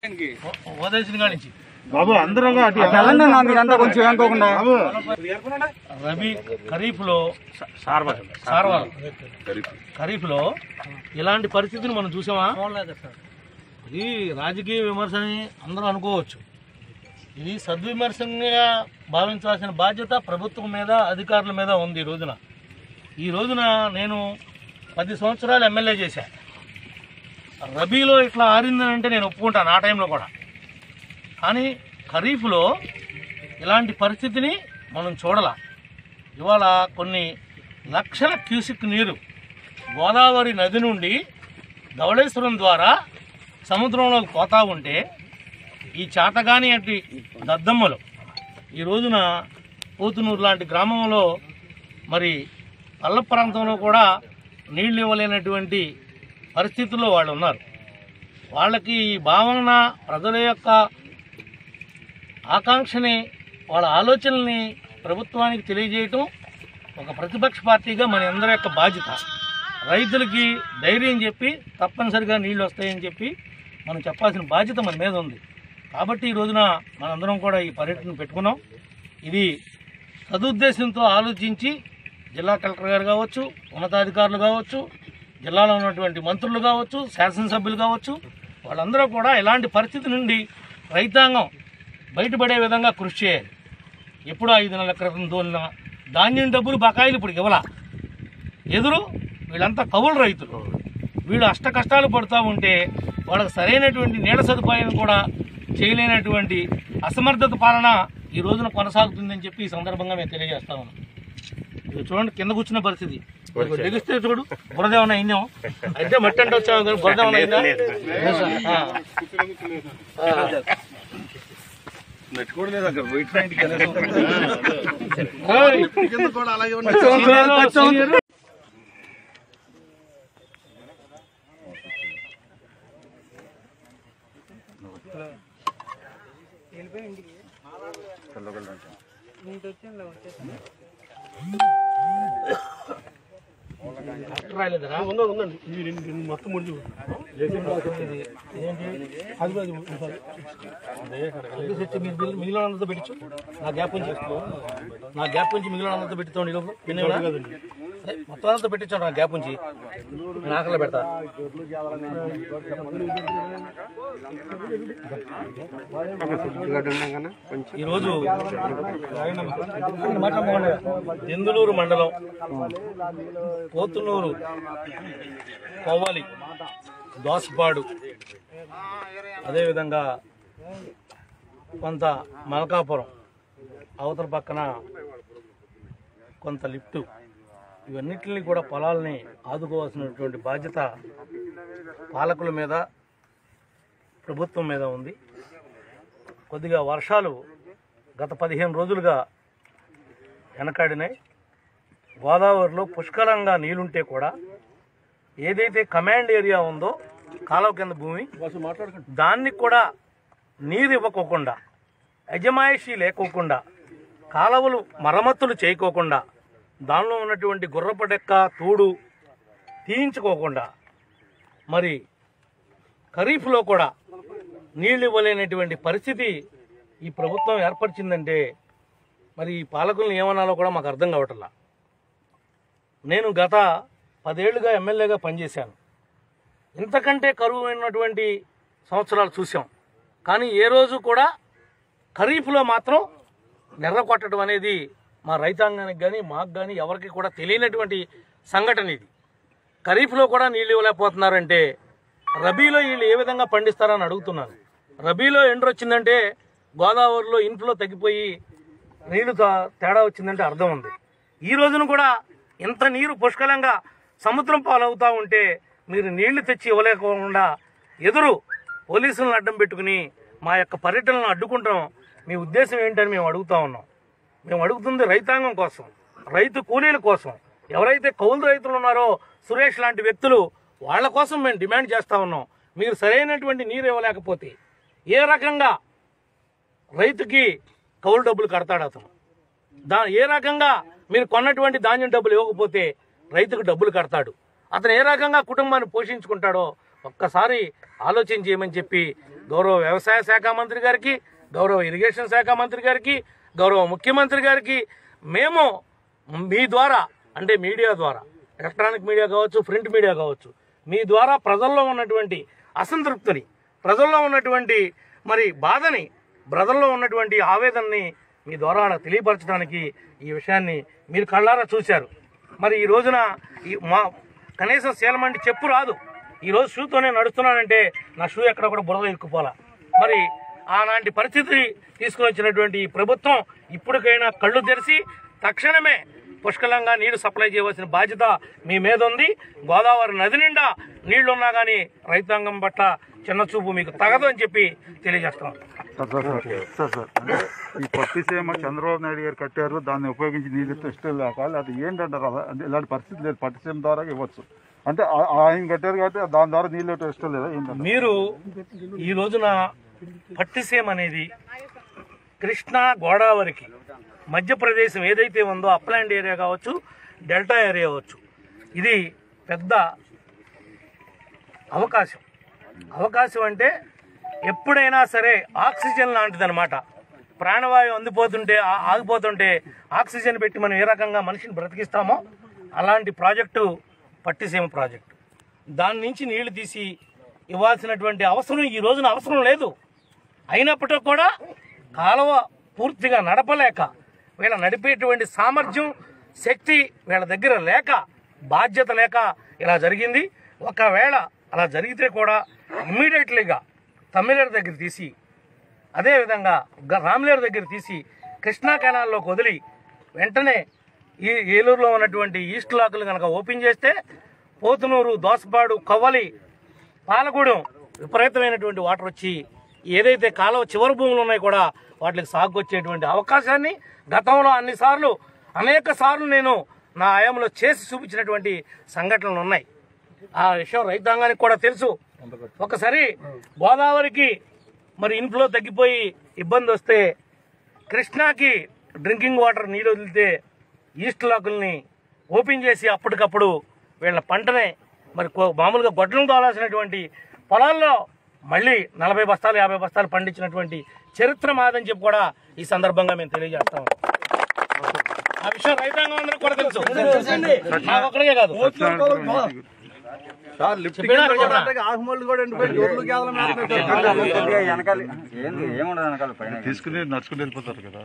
ఓదేసిన కాడి నుంచి బాబు అందరూ వెళ్ళండి అన్న మీరంతా కొంచెం అనుకోకుండా రబీ ఖరీఫ్ లో సార్వాల్ ఖరీఫ్ లో ఇలాంటి పరిస్థితిని మనం చూసామా ఇది రాజకీయ విమర్శ అని అందరూ అనుకోవచ్చు ఇది సద్విమర్శంగా భావించాల్సిన బాధ్యత ప్రభుత్వం మీద అధికారుల మీద ఉంది ఈ రోజున ఈ రోజున నేను పది సంవత్సరాలు ఎమ్మెల్యే చేశా రబీలో ఇట్లా ఆరిందని నేను ఒప్పుకుంటాను ఆ టైంలో కూడా కానీ ఖరీఫ్లో ఇలాంటి పరిస్థితిని మనం చూడాల ఇవాళ కొన్ని లక్షల క్యూసిక్ నీరు గోదావరి నది నుండి ధవళేశ్వరం ద్వారా సముద్రంలోకి పోతా ఉంటే ఈ చాతగాని అట్టి దద్దమ్మలు ఈ రోజున పోతునూరు లాంటి గ్రామంలో మరి పల్ల ప్రాంతంలో కూడా నీళ్లు ఇవ్వలేనటువంటి పరిస్థితుల్లో వాళ్ళు ఉన్నారు వాళ్ళకి ఈ భావన ప్రజల యొక్క ఆకాంక్షని వాళ్ళ ఆలోచనల్ని ప్రభుత్వానికి తెలియజేయటం ఒక ప్రతిపక్ష పార్టీగా మన అందరి యొక్క బాధ్యత రైతులకి ధైర్యం చెప్పి తప్పనిసరిగా నీళ్లు వస్తాయని చెప్పి మనం చెప్పాల్సిన బాధ్యత మన మీద ఉంది కాబట్టి ఈ రోజున మనందరం కూడా ఈ పర్యటన పెట్టుకున్నాం ఇది సదుద్దేశంతో ఆలోచించి జిల్లా కలెక్టర్ గారు కావచ్చు ఉన్నతాధికారులు కావచ్చు జిల్లాలో ఉన్నటువంటి మంత్రులు కావచ్చు శాసనసభ్యులు కావచ్చు వాళ్ళందరూ కూడా ఇలాంటి పరిస్థితి నుండి రైతాంగం బయటపడే విధంగా కృషి చేయాలి ఎప్పుడో ఐదు నెలల క్రితం దోలిన ధాన్యం డబ్బులు బకాయిలు ఇప్పుడు ఇవ్వలా ఎదురు వీళ్ళంతా కవులు రైతులు వీళ్ళు అష్ట కష్టాలు పడుతూ ఉంటే వాళ్ళకి సరైనటువంటి నీడ సదుపాయం కూడా చేయలేనటువంటి అసమర్థత పాలన ఈ రోజున కొనసాగుతుందని చెప్పి ఈ సందర్భంగా మేము తెలియజేస్తా ఉన్నాం ఇది చూడండి కింద కూర్చున్న పరిస్థితి ఇదిగో లెగిస్తే చూడు బురద ఏమైనా అయిందేమో అయితే మట్టి అంటే వచ్చాము కానీ బురద ఏమైనా అయిందా ఆ. ఆ. ఓయ్. సీనియర్ రాలేదరా మొత్తం ముడి మిగిలిన అందరితో పెట్టచ్చు నా గ్యాప్ నుంచి నా గ్యాప్ నుంచి మిగిలిన అందరితో పెట్టుతాం ఈ లోపల పిన్నేనా? అదే, మొత్తం అంతా పెట్టించాను నా గ్యాప్ నుంచి నేను ఆకలి పెడతా ఈరోజు దెందులూరు మండలం పోతునూరు కోవాలి దోసపాడు అదేవిధంగా కొంత మలకాపురం అవతల పక్కన కొంత లిఫ్ట్ ఇవన్నిటిని కూడా పొలాలని ఆదుకోవాల్సినటువంటి బాధ్యత పాలకుల మీద ప్రభుత్వం మీద ఉంది కొద్దిగా వర్షాలు గత పదిహేను రోజులుగా వెనకాడినాయి గోదావరిలో పుష్కలంగా నీళ్లుంటే కూడా ఏదైతే కమాండ్ ఏరియా ఉందో కాలువ కింద భూమి దాన్ని కూడా నీరు ఇవ్వకోకుండా యజమాయిషీ లేకోకుండా కాలువలు మరమ్మతులు చేయకోకుండా దానిలో ఉన్నటువంటి గుర్రపడెక్క తూడు తీయించుకోకుండా మరి ఖరీఫ్లో కూడా నీళ్లు ఇవ్వలేనటువంటి పరిస్థితి ఈ ప్రభుత్వం ఏర్పరిచిందంటే మరి ఈ పాలకులను ఏమనాలో కూడా మాకు అర్థం కావట్లా నేను గత పదేళ్లుగా ఎమ్మెల్యేగా పనిచేశాను ఇంతకంటే కరువు అయినటువంటి సంవత్సరాలు చూసాం కానీ ఏ రోజు కూడా ఖరీఫ్లో మాత్రం నెర్ర కొట్టడం అనేది మా రైతాంగానికి కానీ మాకు కానీ ఎవరికి కూడా తెలియనటువంటి సంఘటన ఇది ఖరీఫ్లో కూడా నీళ్ళు ఇవ్వలేకపోతున్నారంటే రబీలో వీళ్ళు ఏ విధంగా పండిస్తారని అడుగుతున్నాను రబీలో ఎండ్రు వచ్చిందంటే గోదావరిలో ఇన్ఫ్లో తగ్గిపోయి నీళ్లు తా- తేడా వచ్చిందంటే అర్థం ఉంది ఈ రోజున కూడా ఇంత నీరు పుష్కలంగా సముద్రం పాలవుతా ఉంటే మీరు నీళ్లు తెచ్చి ఇవ్వలేకుండా ఎదురు పోలీసులను అడ్డం పెట్టుకుని మా యొక్క పర్యటనను అడ్డుకుంటాం మీ ఉద్దేశం ఏంటని మేము అడుగుతా ఉన్నాం మేము అడుగుతుంది రైతాంగం కోసం రైతు కూలీల కోసం ఎవరైతే కౌలు రైతులు ఉన్నారో సురేష్ లాంటి వ్యక్తులు వాళ్ళ కోసం మేము డిమాండ్ చేస్తా ఉన్నాం మీరు సరైనటువంటి నీరు ఇవ్వలేకపోతే ఏ రకంగా రైతుకి కౌలు డబ్బులు కడతాడు అతను దా ఏ రకంగా మీరు కొన్నటువంటి ధాన్యం డబ్బులు ఇవ్వకపోతే రైతుకు డబ్బులు కడతాడు అతను ఏ రకంగా కుటుంబాన్ని పోషించుకుంటాడో ఒక్కసారి ఆలోచన చేయమని చెప్పి గౌరవ వ్యవసాయ శాఖ మంత్రి గారికి గౌరవ ఇరిగేషన్ శాఖ మంత్రి గారికి గౌరవ ముఖ్యమంత్రి గారికి మేము మీ ద్వారా అంటే మీడియా ద్వారా ఎలక్ట్రానిక్ మీడియా కావచ్చు ప్రింట్ మీడియా కావచ్చు మీ ద్వారా ప్రజల్లో ఉన్నటువంటి అసంతృప్తిని ప్రజల్లో ఉన్నటువంటి మరి బాధని ప్రజల్లో ఉన్నటువంటి ఆవేదనని మీ ద్వారా తెలియపరచడానికి ఈ విషయాన్ని మీరు కళ్ళారా చూశారు మరి ఈ రోజున ఈ మా కనీసం శీలమంటి చెప్పు రాదు ఈ రోజు షూతోనే నడుస్తున్నానంటే నా షూ ఎక్కడ కూడా బురద ఇరుక్కుపోలా మరి అలాంటి పరిస్థితి తీసుకుని వచ్చినటువంటి ఈ ప్రభుత్వం ఇప్పటికైనా కళ్ళు తెరిచి తక్షణమే పుష్కలంగా నీళ్లు సప్లై చేయవలసిన బాధ్యత మీ మీద ఉంది గోదావరి నది నిండా నీళ్లున్నా కానీ రైతాంగం పట్ల చిన్న చూపు మీకు తగదు అని చెప్పి తెలియజేస్తున్నాం sir sir sir sir sir అంటే ఈ పత్తి సీమ చంద్రబాబు నాయుడు గారు కట్టారు దాన్ని ఉపయోగించి నీళ్ళు ఇస్తే ఇష్టం లేక అది ఏంటంటారు అలా అంటే ఇలాంటి పరిస్థితి లేదు పత్తి సీమ ద్వారా ఇవ్వచ్చు అంటే ఆ- ఆయన కట్టారు కాబట్టి దాని ద్వారా నీళ్ళు ఇవ్వటం ఇష్టం లేదా ఏంటంటే మీరు ఈ రోజున పట్టిసీమ అనేది కృష్ణా గోదావరికి మధ్యప్రదేశం ఏదైతే ఉందో అప్లాండ్ ఏరియా కావచ్చు డెల్టా ఏరియా కావచ్చు ఇది పెద్ద అవకాశం అవకాశం అంటే ఎప్పుడైనా సరే ఆక్సిజన్ లాంటిదన్నమాట ప్రాణవాయువు అందిపోతుంటే ఆ- ఆగిపోతుంటే ఆక్సిజన్ పెట్టి మనం ఏ రకంగా మనిషిని బ్రతికిస్తామో అలాంటి ప్రాజెక్టు పట్టిసీమ ప్రాజెక్టు దాని నుంచి నీళ్లు తీసి ఇవ్వాల్సినటువంటి అవసరం ఈ రోజున అవసరం లేదు అయినప్పటికీ కూడా కాలువ పూర్తిగా నడపలేక వీళ్ళ నడిపేటువంటి సామర్థ్యం శక్తి వీళ్ళ దగ్గర లేక బాధ్యత లేక ఇలా జరిగింది ఒకవేళ అలా జరిగితే కూడా ఇమ్మీడియట్లీగా తమిళనాడు దగ్గర తీసి అదేవిధంగా గ- రామలేరు దగ్గర తీసి కృష్ణా కెనాల్లోకి వదిలి వెంటనే ఈ ఏలూరులో ఉన్నటువంటి ఈస్ట్ లాకులు కనుక ఓపెన్ చేస్తే పోతునూరు దోసపాడు కవ్వలి పాలగూడెం విపరీతమైనటువంటి వాటర్ వచ్చి ఏదైతే కాలువ చివరి భూములు ఉన్నాయో కూడా వాటికి సాగు వచ్చేటువంటి అవకాశాన్ని గతంలో అన్ని సార్లు అనేక సార్లు నేను నా ఆయంలో చేసి చూపించినటువంటి సంఘటనలు ఉన్నాయి ఆ విషయం రైతాంగానికి కూడా తెలుసు ఒకసారి గోదావరికి మరి ఇన్ఫ్లో తగ్గిపోయి ఇబ్బంది వస్తే కృష్ణాకి డ్రింకింగ్ వాటర్ నీళ్ళు వదిలితే ఈస్ట్ లాకుల్ని ఓపెన్ చేసి అప్పటికప్పుడు వీళ్ళ పంటనే మరి కో- మామూలుగా గొడ్డలను తోలాల్సినటువంటి పొలాల్లో మళ్ళీ నలభై బస్తాలు యాభై బస్తాలు పండించినటువంటి చరిత్ర మాదని చెప్పి కూడా ఈ సందర్భంగా మేము తెలియజేస్తాం ఆ విషయం రైతాంగం అందరికీ కూడా తెలుసు నాకు ఒక్కడికే కాదు చెప్పినా చెప్పనా? వెనకాల ఏంది ఏముండదు వెనకాల పైన తీసుకుని నడుచుకుని వెళ్ళిపోతారు కదా